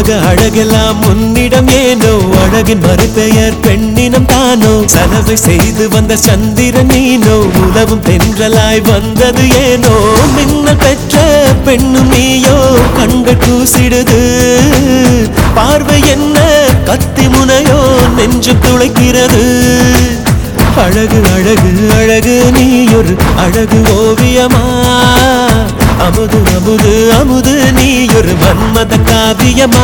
உலக அழகெல்லாம் உன்னிடம் ஏனோ அழகின் மறுபெயர் பெண்ணினம் தானோ சலவை செய்து வந்த சந்திரன் நீனோ உலவும் தென்றலாய் வந்தது ஏனோ மின்னல் பெற்ற பெண்ணும் நீயோ கண்கள் கூசிடுது பார்வை என்ன கத்தி முனையோ நெஞ்சு துளைக்கிறது அழகு அழகு அழகு நீ ஒரு அழகு ஓவியமா அமுது அமுது அமுது நீ ஒரு மன்மத காவியமா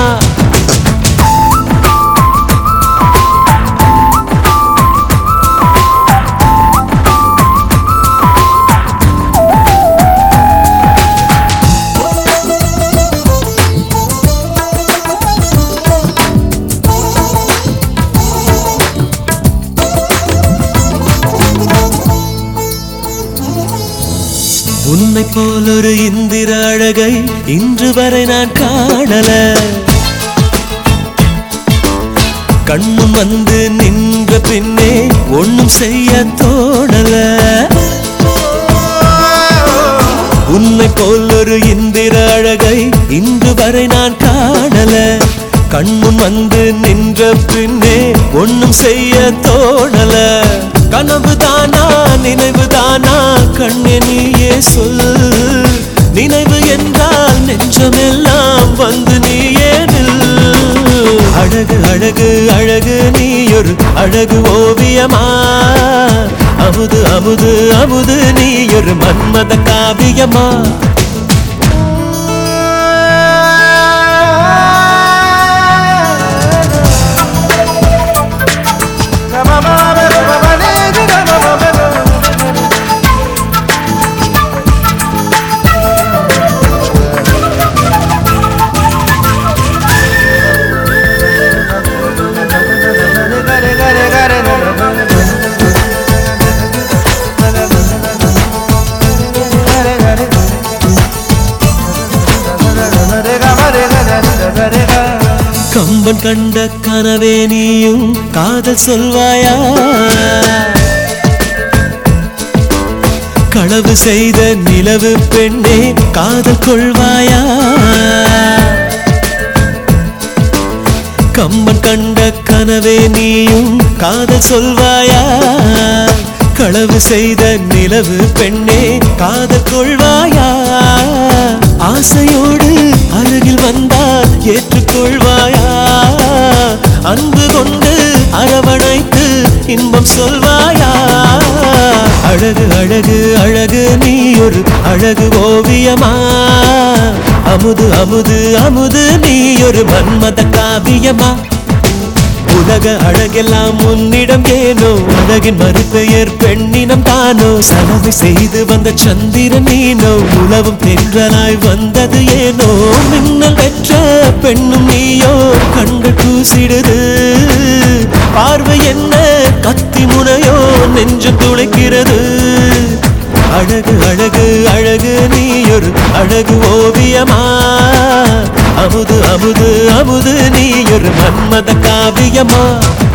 உன்னை போல் ஒரு இந்திர அழகை இன்று வரை நான் காணல கண்ணும் வந்து நின்ற பின்னே ஒண்ணும் செய்ய தோணல உன்னை போல் ஒரு இந்திர அழகை இன்று வரை நான் காணல கண்முன் வந்து நின்ற பின்னே ஒண்ணும் செய்ய தோணல கனவு தானா நினைவு தானா கண்ணே நீயே சொல் நினைவு என்றால் நெஞ்சமெல்லாம் வந்து நீயே நில் அழகு அழகு அழகு நீ ஒரு அழகு ஓவியமா அமுது அமுது அமுது நீ ஒரு மன்மத காவியமா கம்பன் கண்ட கனவே நீயும் காதல் சொல்வாயா களவு செய்த நிலவு பெண்ணே காதல் கொள்வாயா கம்பன் கண்ட கனவே நீயும் காதல் சொல்வாயா களவு செய்த நிலவு பெண்ணே காதல் கொள்வாயா ஆசையோடு அருகில் வந்தால் ஏற்றுக்கொள்வாயா அன்பு கொண்டு அரவணைத்து இன்பம் சொல்வாயா அழகு அழகு அழகு நீ ஒரு அழகு ஓவியமா அமுது அமுது அமுது நீ ஒரு மன்மத காவியமா உலக அழகெல்லாம் உன்னிடம் ஏனோ அழகின் மறுபெயர் பெண்ணினம் தானோ சலவை செய்து வந்த சந்திரன் நீனோ உலவும் தென்றலாய் வந்தது ஏனோ மின்னல் பெற்ற பெண்ணும் நீயோ கண்கள் கூசிடுது பார்வை என்ன கத்தி முனையோ நெஞ்சு துளைக்கிறது அழகு அழகு அழகு நீ ஒரு அழகு ஓவியமா அமுது அமுது அமுது நீ ஒரு மன்மத காவியமா